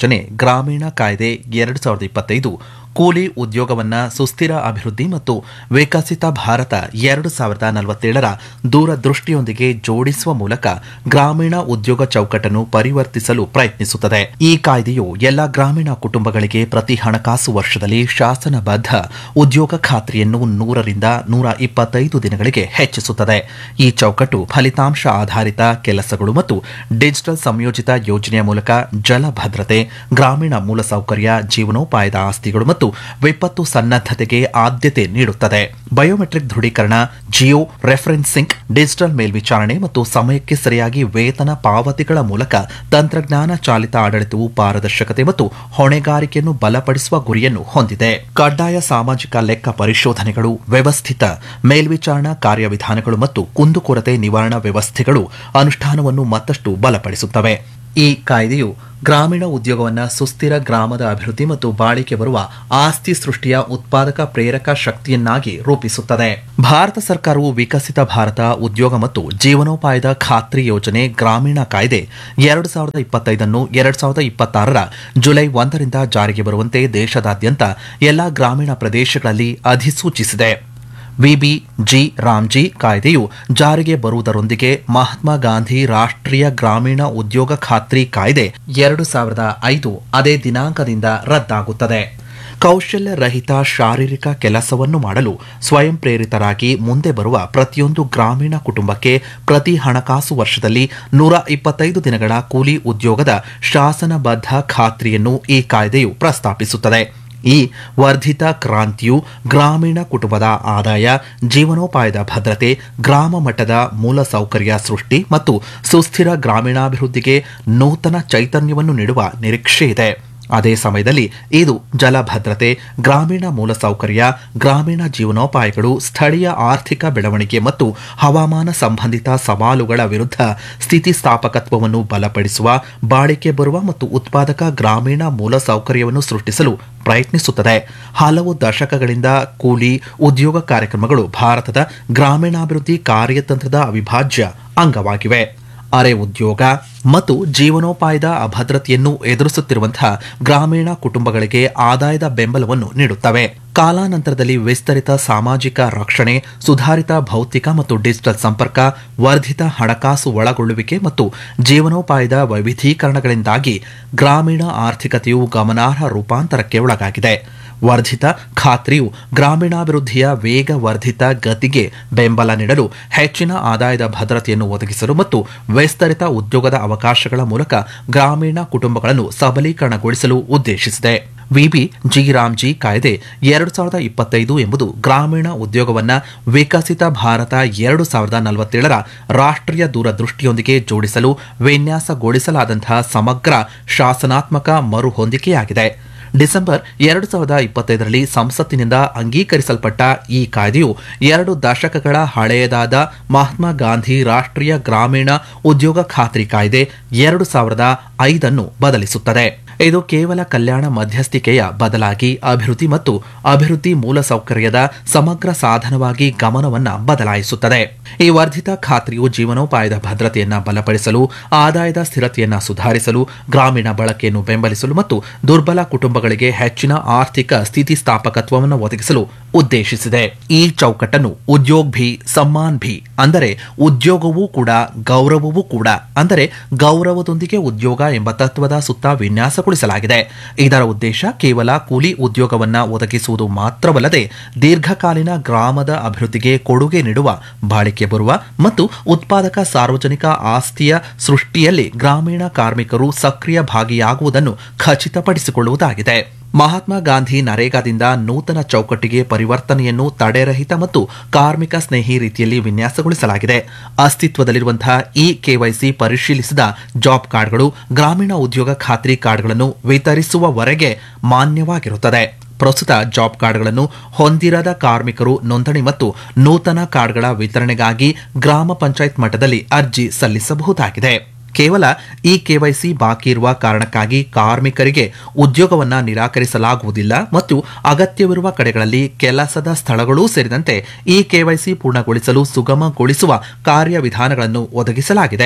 ಯೋಜನೆ ಗ್ರಾಮೀಣ ಕಾಯ್ದೆ ಎರಡು ಸಾವಿರದ ಇಪ್ಪತ್ತೈದು ಕೂಲಿ ಉದ್ಯೋಗವನ್ನ ಸುಸ್ಥಿರ ಅಭಿವೃದ್ಧಿ ಮತ್ತು ವಿಕಸಿತ ಭಾರತ ಎರಡು ಸಾವಿರದ ನಲವತ್ತೇಳರ ದೂರದೃಷ್ಟಿಯೊಂದಿಗೆ ಜೋಡಿಸುವ ಮೂಲಕ ಗ್ರಾಮೀಣ ಉದ್ಯೋಗ ಚೌಕಟ್ಟನ್ನು ಪರಿವರ್ತಿಸಲು ಪ್ರಯತ್ನಿಸುತ್ತದೆ ಈ ಕಾಯ್ದೆಯು ಎಲ್ಲ ಗ್ರಾಮೀಣ ಕುಟುಂಬಗಳಿಗೆ ಪ್ರತಿ ಹಣಕಾಸು ವರ್ಷದಲ್ಲಿ ಶಾಸನಬದ್ಧ ಉದ್ಯೋಗ ಖಾತ್ರಿಯನ್ನು ನೂರರಿಂದ ನೂರ ಇಪ್ಪತ್ತೈದು ದಿನಗಳಿಗೆ ಹೆಚ್ಚಿಸುತ್ತದೆ ಈ ಚೌಕಟ್ಟು ಫಲಿತಾಂಶ ಆಧಾರಿತ ಕೆಲಸಗಳು ಮತ್ತು ಡಿಜಿಟಲ್ ಸಂಯೋಜಿತ ಯೋಜನೆಯ ಮೂಲಕ ಜಲ ಭದ್ರತೆ ಗ್ರಾಮೀಣ ಮೂಲಸೌಕರ್ಯ ಜೀವನೋಪಾಯದ ಆಸ್ತಿಗಳು ಮತ್ತು ವಿಪತ್ತು ಸನ್ನದ್ದತೆಗೆ ಆದ್ಯತೆ ನೀಡುತ್ತದೆ ಬಯೋಮೆಟ್ರಿಕ್ ದೃಢೀಕರಣ ಜಿಯೋ ರೆಫರೆನ್ಸಿಂಗ್ ಡಿಜಿಟಲ್ ಮೇಲ್ವಿಚಾರಣೆ ಮತ್ತು ಸಮಯಕ್ಕೆ ಸರಿಯಾಗಿ ವೇತನ ಪಾವತಿಗಳ ಮೂಲಕ ತಂತ್ರಜ್ಞಾನ ಚಾಲಿತ ಆಡಳಿತವು ಪಾರದರ್ಶಕತೆ ಮತ್ತು ಹೊಣೆಗಾರಿಕೆಯನ್ನು ಬಲಪಡಿಸುವ ಗುರಿಯನ್ನು ಹೊಂದಿದೆ ಕಡ್ಡಾಯ ಸಾಮಾಜಿಕ ಲೆಕ್ಕ ಪರಿಶೋಧನೆಗಳು ವ್ಯವಸ್ಥಿತ ಮೇಲ್ವಿಚಾರಣಾ ಕಾರ್ಯವಿಧಾನಗಳು ಮತ್ತು ಕುಂದುಕೊರತೆ ನಿವಾರಣಾ ವ್ಯವಸ್ಥೆಗಳು ಅನುಷ್ಠಾನವನ್ನು ಮತ್ತಷ್ಟು ಬಲಪಡಿಸುತ್ತವೆ ಈ ಕಾಯ್ದೆಯು ಗ್ರಾಮೀಣ ಉದ್ಯೋಗವನ್ನು ಸುಸ್ಥಿರ ಗ್ರಾಮದ ಅಭಿವೃದ್ಧಿ ಮತ್ತು ಬಾಳಿಕೆ ಬರುವ ಆಸ್ತಿ ಸೃಷ್ಟಿಯ ಉತ್ಪಾದಕ ಪ್ರೇರಕ ಶಕ್ತಿಯನ್ನಾಗಿ ರೂಪಿಸುತ್ತದೆ ಭಾರತ ಸರ್ಕಾರವು ವಿಕಸಿತ ಭಾರತ ಉದ್ಯೋಗ ಮತ್ತು ಜೀವನೋಪಾಯದ ಖಾತ್ರಿ ಯೋಜನೆ ಗ್ರಾಮೀಣ ಕಾಯ್ದೆ ಎರಡು ಸಾವಿರದ ಇಪ್ಪತ್ತೈದನ್ನು ಎರಡು ಸಾವಿರದ ಇಪ್ಪತ್ತಾರರ ಜುಲೈ ಒಂದರಿಂದ ಜಾರಿಗೆ ಬರುವಂತೆ ದೇಶದಾದ್ಯಂತ ಎಲ್ಲಾ ಗ್ರಾಮೀಣ ಪ್ರದೇಶಗಳಲ್ಲಿ ಅಧಿಸೂಚಿಸಿದೆ ವಿಬಿ ಜಿ ರಾಮ್ಜಿ ಕಾಯ್ದೆಯು ಜಾರಿಗೆ ಬರುವುದರೊಂದಿಗೆ ಮಹಾತ್ಮ ಗಾಂಧಿ ರಾಷ್ಟ್ರೀಯ ಗ್ರಾಮೀಣ ಉದ್ಯೋಗ ಖಾತ್ರಿ ಕಾಯ್ದೆ ಎರಡು ಸಾವಿರದ ಐದು ಅದೇ ದಿನಾಂಕದಿಂದ ರದ್ದಾಗುತ್ತದೆ ಕೌಶಲ್ಯ ರಹಿತ ಶಾರೀರಿಕ ಕೆಲಸವನ್ನು ಮಾಡಲು ಸ್ವಯಂ ಪ್ರೇರಿತರಾಗಿ ಮುಂದೆ ಬರುವ ಪ್ರತಿಯೊಂದು ಗ್ರಾಮೀಣ ಕುಟುಂಬಕ್ಕೆ ಪ್ರತಿ ಹಣಕಾಸು ವರ್ಷದಲ್ಲಿ ನೂರ ಇಪ್ಪತ್ತೈದು ದಿನಗಳ ಕೂಲಿ ಉದ್ಯೋಗದ ಶಾಸನಬದ್ಧ ಖಾತ್ರಿಯನ್ನು ಈ ಕಾಯ್ದೆಯು ಪ್ರಸ್ತಾಪಿಸುತ್ತದೆ ಈ ವರ್ಧಿತ ಕ್ರಾಂತಿಯು ಗ್ರಾಮೀಣ ಕುಟುಂಬದ ಆದಾಯ ಜೀವನೋಪಾಯದ ಭದ್ರತೆ ಗ್ರಾಮ ಮಟ್ಟದ ಮೂಲಸೌಕರ್ಯ ಸೃಷ್ಟಿ ಮತ್ತು ಸುಸ್ಥಿರ ಗ್ರಾಮೀಣಾಭಿವೃದ್ಧಿಗೆ ನೂತನ ಚೈತನ್ಯವನ್ನು ನೀಡುವ ನಿರೀಕ್ಷೆ ಇದೆ ಅದೇ ಸಮಯದಲ್ಲಿ ಇದು ಜಲಭದ್ರತೆ ಗ್ರಾಮೀಣ ಮೂಲಸೌಕರ್ಯ ಗ್ರಾಮೀಣ ಜೀವನೋಪಾಯಗಳು ಸ್ಥಳೀಯ ಆರ್ಥಿಕ ಬೆಳವಣಿಗೆ ಮತ್ತು ಹವಾಮಾನ ಸಂಬಂಧಿತ ಸವಾಲುಗಳ ವಿರುದ್ಧ ಸ್ಥಿತಿಸ್ಥಾಪಕತ್ವವನ್ನು ಬಲಪಡಿಸುವ ಬಾಳಿಕೆ ಬರುವ ಮತ್ತು ಉತ್ಪಾದಕ ಗ್ರಾಮೀಣ ಮೂಲಸೌಕರ್ಯವನ್ನು ಸೃಷ್ಟಿಸಲು ಪ್ರಯತ್ನಿಸುತ್ತದೆ ಹಲವು ದಶಕಗಳಿಂದ ಕೂಲಿ ಉದ್ಯೋಗ ಕಾರ್ಯಕ್ರಮಗಳು ಭಾರತದ ಗ್ರಾಮೀಣಾಭಿವೃದ್ಧಿ ಕಾರ್ಯತಂತ್ರದ ಅವಿಭಾಜ್ಯ ಅಂಗವಾಗಿವೆ ಅರೆ ಉದ್ಯೋಗ ಮತ್ತು ಜೀವನೋಪಾಯದ ಅಭದ್ರತೆಯನ್ನು ಎದುರಿಸುತ್ತಿರುವಂತಹ ಗ್ರಾಮೀಣ ಕುಟುಂಬಗಳಿಗೆ ಆದಾಯದ ಬೆಂಬಲವನ್ನು ನೀಡುತ್ತವೆ ಕಾಲಾನಂತರದಲ್ಲಿ ವಿಸ್ತರಿತ ಸಾಮಾಜಿಕ ರಕ್ಷಣೆ ಸುಧಾರಿತ ಭೌತಿಕ ಮತ್ತು ಡಿಜಿಟಲ್ ಸಂಪರ್ಕ ವರ್ಧಿತ ಹಣಕಾಸು ಒಳಗೊಳ್ಳುವಿಕೆ ಮತ್ತು ಜೀವನೋಪಾಯದ ವೈವಿಧೀಕರಣಗಳಿಂದಾಗಿ ಗ್ರಾಮೀಣ ಆರ್ಥಿಕತೆಯು ಗಮನಾರ್ಹ ರೂಪಾಂತರಕ್ಕೆ ಒಳಗಾಗಿದೆ ವರ್ಧಿತ ಖಾತ್ರಿಯು ಗ್ರಾಮೀಣಾಭಿವೃದ್ಧಿಯ ವೇಗವರ್ಧಿತ ಗತಿಗೆ ಬೆಂಬಲ ನೀಡಲು ಹೆಚ್ಚಿನ ಆದಾಯದ ಭದ್ರತೆಯನ್ನು ಒದಗಿಸಲು ಮತ್ತು ವಿಸ್ತರಿತ ಉದ್ಯೋಗದ ಅವಕಾಶಗಳ ಮೂಲಕ ಗ್ರಾಮೀಣ ಕುಟುಂಬಗಳನ್ನು ಸಬಲೀಕರಣಗೊಳಿಸಲು ಉದ್ದೇಶಿಸಿದೆ ವಿಬಿ ಜಿ ರಾಮ್ಜಿ ಕಾಯ್ದೆ ಎರಡು ಸಾವಿರದ ಇಪ್ಪತ್ತೈದು ಎಂಬುದು ಗ್ರಾಮೀಣ ಉದ್ಯೋಗವನ್ನ ವಿಕಸಿತ ಭಾರತ ಎರಡು ಸಾವಿರದ ನಲವತ್ತೇಳರ ರಾಷ್ಟ್ರೀಯ ದೂರದೃಷ್ಟಿಯೊಂದಿಗೆ ಜೋಡಿಸಲು ವಿನ್ಯಾಸಗೊಳಿಸಲಾದಂತಹ ಸಮಗ್ರ ಶಾಸನಾತ್ಮಕ ಮರು ಹೊಂದಿಕೆಯಾಗಿದೆ ಡಿಸೆಂಬರ್ ಎರಡು ಸಾವಿರದ ಇಪ್ಪತ್ತೈದರಲ್ಲಿ ಸಂಸತ್ತಿನಿಂದ ಅಂಗೀಕರಿಸಲ್ಪಟ್ಟ ಈ ಕಾಯ್ದೆಯು ಎರಡು ದಶಕಗಳ ಹಳೆಯದಾದ ಮಹಾತ್ಮ ಗಾಂಧಿ ರಾಷ್ಟ್ರೀಯ ಗ್ರಾಮೀಣ ಉದ್ಯೋಗ ಖಾತ್ರಿ ಕಾಯ್ದೆ ಎರಡು ಸಾವಿರದ ಐದನ್ನು ಬದಲಿಸುತ್ತದೆ ಇದು ಕೇವಲ ಕಲ್ಯಾಣ ಮಧ್ಯಸ್ಥಿಕೆಯ ಬದಲಾಗಿ ಅಭಿವೃದ್ಧಿ ಮತ್ತು ಅಭಿವೃದ್ಧಿ ಮೂಲಸೌಕರ್ಯದ ಸಮಗ್ರ ಸಾಧನವಾಗಿ ಗಮನವನ್ನ ಬದಲಾಯಿಸುತ್ತದೆ ಈ ವರ್ಧಿತ ಖಾತ್ರಿಯು ಜೀವನೋಪಾಯದ ಭದ್ರತೆಯನ್ನ ಬಲಪಡಿಸಲು ಆದಾಯದ ಸ್ಥಿರತೆಯನ್ನ ಸುಧಾರಿಸಲು ಗ್ರಾಮೀಣ ಬಳಕೆಯನ್ನು ಬೆಂಬಲಿಸಲು ಮತ್ತು ದುರ್ಬಲ ಕುಟುಂಬಗಳಿಗೆ ಹೆಚ್ಚಿನ ಆರ್ಥಿಕ ಸ್ಥಿತಿಸ್ಥಾಪಕತ್ವವನ್ನು ಒದಗಿಸಲು ಉದ್ದೇಶಿಸಿದೆ ಈ ಚೌಕಟ್ಟನ್ನು ಉದ್ಯೋಗ್ ಭಿ ಸಮ್ಮಾನ್ ಭಿ ಅಂದರೆ ಉದ್ಯೋಗವೂ ಕೂಡ ಗೌರವವೂ ಕೂಡ ಅಂದರೆ ಗೌರವದೊಂದಿಗೆ ಉದ್ಯೋಗ ಎಂಬ ತತ್ವದ ಸುತ್ತ ವಿನ್ಯಾಸಗೊಳಿಸಲಾಗಿದೆ ಇದರ ಉದ್ದೇಶ ಕೇವಲ ಕೂಲಿ ಉದ್ಯೋಗವನ್ನ ಒದಗಿಸುವುದು ಮಾತ್ರವಲ್ಲದೆ ದೀರ್ಘಕಾಲೀನ ಗ್ರಾಮದ ಅಭಿವೃದ್ಧಿಗೆ ಕೊಡುಗೆ ನೀಡುವ ಬಾಳಿಕೆ ಬರುವ ಮತ್ತು ಉತ್ಪಾದಕ ಸಾರ್ವಜನಿಕ ಆಸ್ತಿಯ ಸೃಷ್ಟಿಯಲ್ಲಿ ಗ್ರಾಮೀಣ ಕಾರ್ಮಿಕರು ಸಕ್ರಿಯ ಭಾಗಿಯಾಗುವುದನ್ನು ಖಚಿತಪಡಿಸಿಕೊಳ್ಳುವುದಾಗಿದೆ ಮಹಾತ್ಮ ಗಾಂಧಿ ನರೇಗಾದಿಂದ ನೂತನ ಚೌಕಟ್ಟಿಗೆ ಪರಿವರ್ತನೆಯನ್ನು ತಡೆರಹಿತ ಮತ್ತು ಕಾರ್ಮಿಕ ಸ್ನೇಹಿ ರೀತಿಯಲ್ಲಿ ವಿನ್ಯಾಸಗೊಳಿಸಲಾಗಿದೆ ಅಸ್ತಿತ್ವದಲ್ಲಿರುವಂತಹ ಇ ಕೆವೈಸಿ ಪರಿಶೀಲಿಸಿದ ಜಾಬ್ ಕಾರ್ಡ್ಗಳು ಗ್ರಾಮೀಣ ಉದ್ಯೋಗ ಖಾತ್ರಿ ಕಾರ್ಡ್ಗಳನ್ನು ವಿತರಿಸುವವರೆಗೆ ಮಾನ್ಯವಾಗಿರುತ್ತದೆ ಪ್ರಸ್ತುತ ಜಾಬ್ ಕಾರ್ಡ್ಗಳನ್ನು ಹೊಂದಿರದ ಕಾರ್ಮಿಕರು ನೋಂದಣಿ ಮತ್ತು ನೂತನ ಕಾರ್ಡ್ಗಳ ವಿತರಣೆಗಾಗಿ ಗ್ರಾಮ ಪಂಚಾಯತ್ ಮಟ್ಟದಲ್ಲಿ ಅರ್ಜಿ ಸಲ್ಲಿಸಬಹುದಾಗಿದೆ ಕೇವಲ ಈ ಕೆವೈಸಿ ಬಾಕಿ ಇರುವ ಕಾರಣಕ್ಕಾಗಿ ಕಾರ್ಮಿಕರಿಗೆ ಉದ್ಯೋಗವನ್ನ ನಿರಾಕರಿಸಲಾಗುವುದಿಲ್ಲ ಮತ್ತು ಅಗತ್ಯವಿರುವ ಕಡೆಗಳಲ್ಲಿ ಕೆಲಸದ ಸ್ಥಳಗಳೂ ಸೇರಿದಂತೆ ಈ ಕೆವೈಸಿ ಪೂರ್ಣಗೊಳಿಸಲು ಸುಗಮಗೊಳಿಸುವ ಕಾರ್ಯವಿಧಾನಗಳನ್ನು ಒದಗಿಸಲಾಗಿದೆ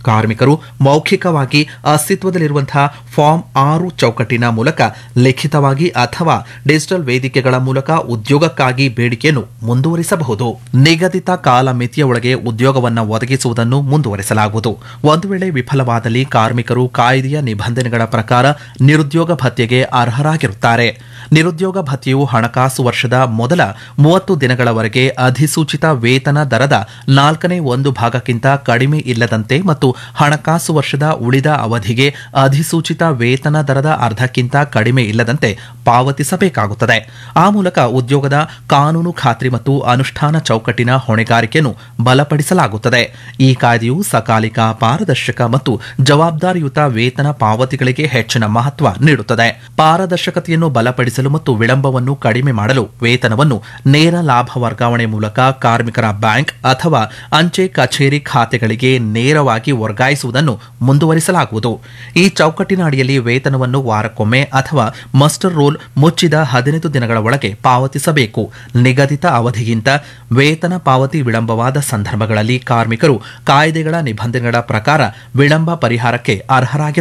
ಕಾರ್ಮಿಕರು ಮೌಖಿಕವಾಗಿ ಅಸ್ತಿತ್ವದಲ್ಲಿರುವಂತಹ ಫಾರ್ಮ್ ಆರು ಚೌಕಟ್ಟಿನ ಮೂಲಕ ಲಿಖಿತವಾಗಿ ಅಥವಾ ಡಿಜಿಟಲ್ ವೇದಿಕೆಗಳ ಮೂಲಕ ಉದ್ಯೋಗಕ್ಕಾಗಿ ಬೇಡಿಕೆಯನ್ನು ಮುಂದುವರಿಸಬಹುದು ನಿಗದಿತ ಕಾಲಮಿತಿಯ ಒಳಗೆ ಉದ್ಯೋಗವನ್ನು ಒದಗಿಸುವುದನ್ನು ಮುಂದುವರಿಸಲಾಗುವುದು ಒಂದು ವೇಳೆ ವಿಫಲವಾದಲ್ಲಿ ಕಾರ್ಮಿಕರು ಕಾಯ್ದೆಯ ನಿಬಂಧನೆಗಳ ಪ್ರಕಾರ ನಿರುದ್ಯೋಗ ಭತ್ಯೆಗೆ ಅರ್ಹರಾಗಿರುತ್ತಾರೆ ನಿರುದ್ಯೋಗ ಭತ್ಯೆಯು ಹಣಕಾಸು ವರ್ಷದ ಮೊದಲ ಮೂವತ್ತು ದಿನಗಳವರೆಗೆ ಅಧಿಸೂಚಿತ ವೇತನ ದರದ ನಾಲ್ಕನೇ ಒಂದು ಭಾಗಕ್ಕಿಂತ ಕಡಿಮೆ ಇಲ್ಲದಂತೆ ಮತ್ತು ಹಣಕಾಸು ವರ್ಷದ ಉಳಿದ ಅವಧಿಗೆ ಅಧಿಸೂಚಿತ ವೇತನ ದರದ ಅರ್ಧಕ್ಕಿಂತ ಕಡಿಮೆ ಇಲ್ಲದಂತೆ ಪಾವತಿಸಬೇಕಾಗುತ್ತದೆ ಆ ಮೂಲಕ ಉದ್ಯೋಗದ ಕಾನೂನು ಖಾತ್ರಿ ಮತ್ತು ಅನುಷ್ಠಾನ ಚೌಕಟ್ಟಿನ ಹೊಣೆಗಾರಿಕೆಯನ್ನು ಬಲಪಡಿಸಲಾಗುತ್ತದೆ ಈ ಕಾಯ್ದೆಯು ಸಕಾಲಿಕ ಪಾರದರ್ಶಕ ಮತ್ತು ಜವಾಬ್ದಾರಿಯುತ ವೇತನ ಪಾವತಿಗಳಿಗೆ ಹೆಚ್ಚಿನ ಮಹತ್ವ ನೀಡುತ್ತದೆ ಪಾರದರ್ಶಕತೆಯನ್ನು ಬಲಪಡಿಸಲು ಮತ್ತು ವಿಳಂಬವನ್ನು ಕಡಿಮೆ ಮಾಡಲು ವೇತನವನ್ನು ನೇರ ಲಾಭ ವರ್ಗಾವಣೆ ಮೂಲಕ ಕಾರ್ಮಿಕರ ಬ್ಯಾಂಕ್ ಅಥವಾ ಅಂಚೆ ಕಚೇರಿ ಖಾತೆಗಳಿಗೆ ನೇರವಾಗಿ ವರ್ಗಾಯಿಸುವುದನ್ನು ಮುಂದುವರಿಸಲಾಗುವುದು ಈ ಚೌಕಟ್ಟಿನ ಅಡಿಯಲ್ಲಿ ವೇತನವನ್ನು ವಾರಕ್ಕೊಮ್ಮೆ ಅಥವಾ ಮಸ್ಟರ್ ರೋಲ್ ಮುಚ್ಚಿದ ಹದಿನೈದು ದಿನಗಳ ಒಳಗೆ ಪಾವತಿಸಬೇಕು ನಿಗದಿತ ಅವಧಿಗಿಂತ ವೇತನ ಪಾವತಿ ವಿಳಂಬವಾದ ಸಂದರ್ಭಗಳಲ್ಲಿ ಕಾರ್ಮಿಕರು ಕಾಯ್ದೆಗಳ ನಿಬಂಧನೆಗಳ ಪ್ರಕಾರ ವಿಳಂಬ ಪರಿಹಾರಕ್ಕೆ ಅರ್ಹರಾಗಿ